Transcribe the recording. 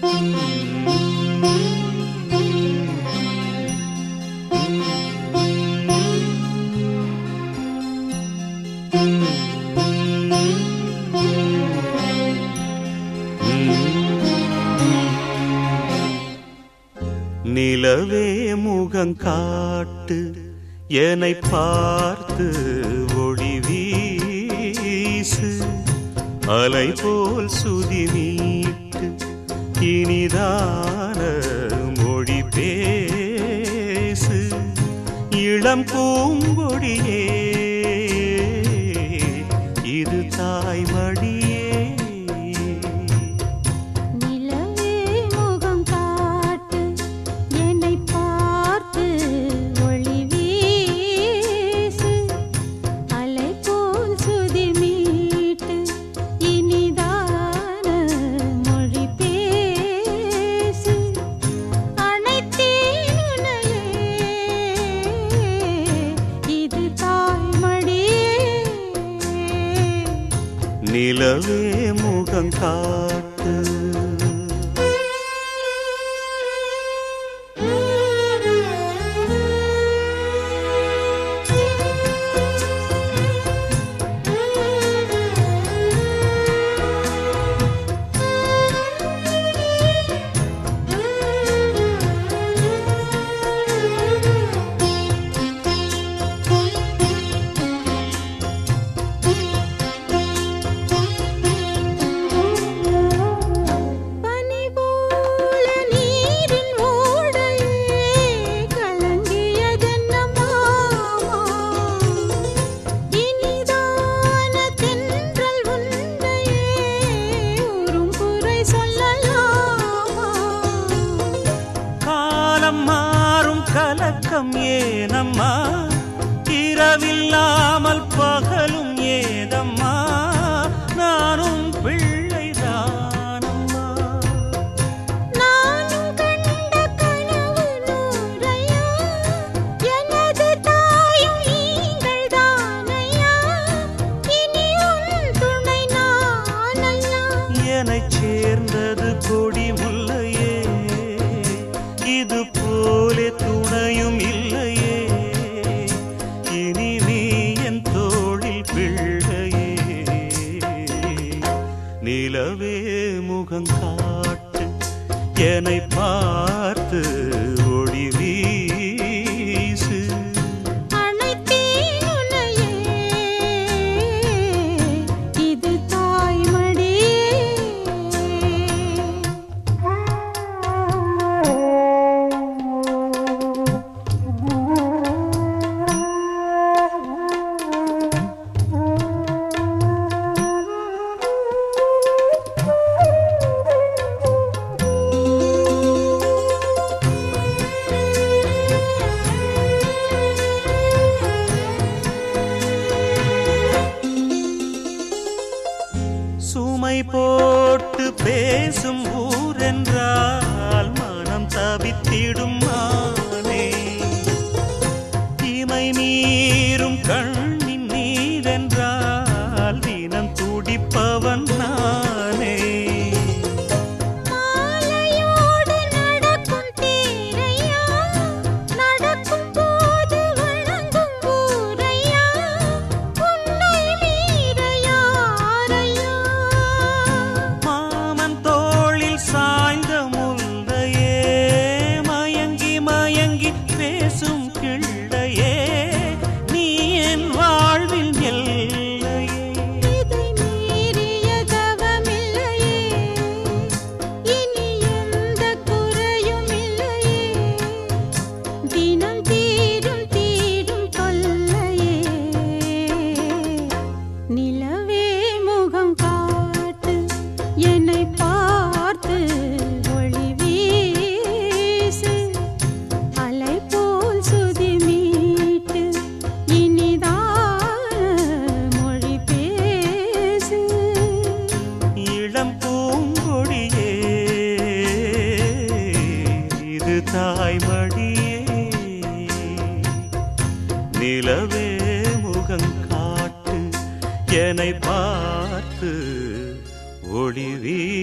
நிலவே முகம் காட்டு என்னை பார்த்து ஒளி வீசு அலை போல் சுதி மீட்டு இனிதான மொழி பேசு இளம் பூங்கொடியே இது தாய்மடியே நிலவே முகம் காட்டு என்னை பார்த்து ஒளி வீசு அலை போல் சுதி மீட்டு இனிதான மொழி பேசு அனைத்தேன் உன்னையே இது தாய்மடியே நிலவே முகம் காட்டு பனி போல நீரின் ஓடையே கலங்கியதென்ன மாமா இனிதான தென்றல் உண்டையே ஊரும் குறை சொல்லலாமா காலம் மாறும் கலக்கம் ஏனம்மா இரவில்லாமல் பகலும் ஏதம்மா நானும் பிள்ளைதானம்மா நானும் கண்ட கனவு நூறையா எனது தாயும் நீங்கள் தானையா இனி உன் துணை நானையா எனச் சேர்ந்தது கொடி முல்லையே இது போலே துணையும் இல்லையே இனி நீ என் தோழில் பிள்ளையே நிலவே முகம் காட்டு என்னை பார்த்து ஒளி வீசு அனைத்தேன் உன்னையே இது தாய்மடியே சுமை போட்டு பேசும் ஊரென்றால் மனம் தவித்திடும் மானே இமை மீறும் கண்ணின் நீரென்றால் தினம் துடிப்பவன் நானே மாலையோடு நடக்கும் தேரையா நடக்கும் போது வணங்கும் ஊரையா உன்னை மீற யாரையா மாமன் தோளில் சாய்ந்த முல்லையே மயங்கி மயங்கி பேசும் கிள்ளையே நீ என் வாழ்வில் எல்லையே இதை மீறிய தவமில்லையே இனி எந்த குறையும் இல்லையே தினம் தீரும் தீரும் தொல்லையே நிலவே முகம் காட்டு என்னை பார்த்து ஒளி வீசு அலை போல் சுதி மீட்டு இனிதான மொழி பேசு இளம் பூங்கொடியே இது தாய்மடியே நிலவே முகம் காட்டு என்னை பார்த்து ஒளி வீ